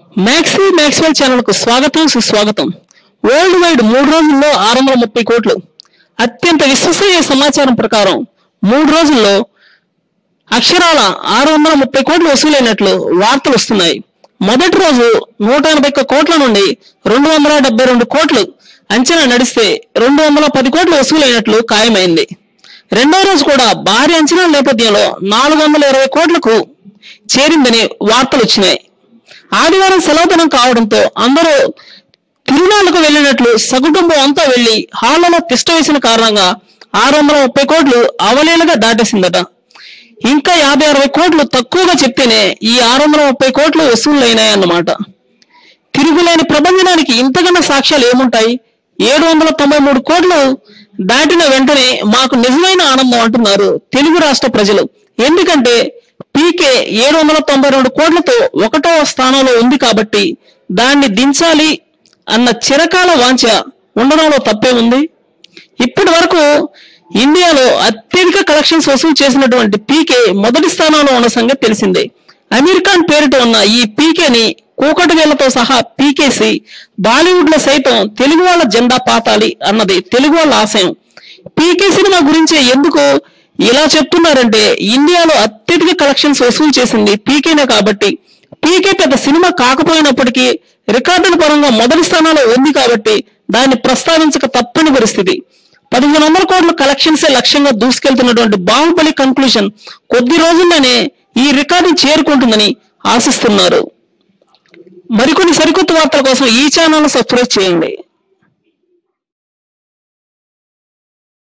maxi Maxwell channel కు స్వాగతం సుస్వాగతం వరల్డ్ వైడ్ మూడు రోజుల్లో ఆరు వందల ముప్పై కోట్లు అత్యంత విశ్వసనీయ సమాచారం ప్రకారం మూడు రోజుల్లో అక్షరాల ఆరు వందల ముప్పై కోట్లు వసూలైనట్లు వార్తలు వస్తున్నాయి మొదటి రోజు నూట ఎనభై ఒక్క కోట్ల నుండి రెండు వందల డెబ్బై రెండు కోట్లు అంచనా నడిస్తే రెండు వందల పది కోట్లు వసూలైనట్లు ఖాయమైంది రెండో రోజు కూడా భారీ అంచనాల నేపథ్యంలో నాలుగు వందల ఇరవై కోట్లకు చేరిందని వార్తలు వచ్చినాయి ఆదివారం సెలవు దినం కావడంతో అందరూ తిరునాళ్లకు వెళ్ళినట్లు సకుటుంబం అంతా వెళ్లి హాళ్లలో తిష్ట వేసిన కారణంగా ఆరు వందల ముప్పై కోట్లు అవలీలగా దాటేసిందట ఇంకా యాభై అరవై కోట్లు తక్కువగా చెప్తేనే ఈ ఆరు వందల ముప్పై కోట్లు వసూళ్లైనాయన్నమాట తిరుగులేని ప్రబంధనానికి ఇంతకన్నా సాక్ష్యాలు ఏముంటాయి ఏడు వందల తొంభై మూడు కోట్లు దాటిన వెంటనే మాకు నిజమైన ఆనందం అంటున్నారు తెలుగు రాష్ట్ర ప్రజలు ఎందుకంటే పీకే ఏడు వందల తొంభై రెండు కోట్లతో ఒకటవ స్థానంలో ఉంది కాబట్టి దాన్ని దించాలి అన్న చిరకాల వాంఛ ఉండడంలో తప్పే ఉంది ఇప్పటి వరకు ఇండియాలో అత్యధిక కలెక్షన్స్ వసూలు చేసినటువంటి పీకే మొదటి స్థానంలో ఉన్న సంగతి తెలిసిందే అమీర్ ఖాన్ పేరిట ఉన్న ఈ పీకేని కూకటి వేళ్లతో సహా పీకేసి బాలీవుడ్ లో సైతం తెలుగు వాళ్ళ జెండా పాతాలి అన్నది తెలుగు వాళ్ళ ఆశయం పీకే సినిమా గురించే ఎందుకు ఇలా చెప్తున్నారంటే ఇండియాలో అత్యధిక కలెక్షన్స్ వసూలు చేసింది పీకేనే కాబట్టి పీకే పెద్ద సినిమా కాకపోయినప్పటికీ రికార్డుల పరంగా మొదటి స్థానంలో ఉంది కాబట్టి దాన్ని ప్రస్తావించక తప్పని పరిస్థితి పదిహేను వందల కోట్ల కలెక్షన్సే లక్ష్యంగా దూసుకెళ్తున్నటువంటి బాహుబలి కన్క్లూషన్ కొద్ది రోజుల్లోనే ఈ రికార్డుని చేరుకుంటుందని ఆశిస్తున్నారు మరికొన్ని సరికొత్త వార్తల కోసం ఈ ఛానల్ సబ్స్క్రైబ్ చేయండి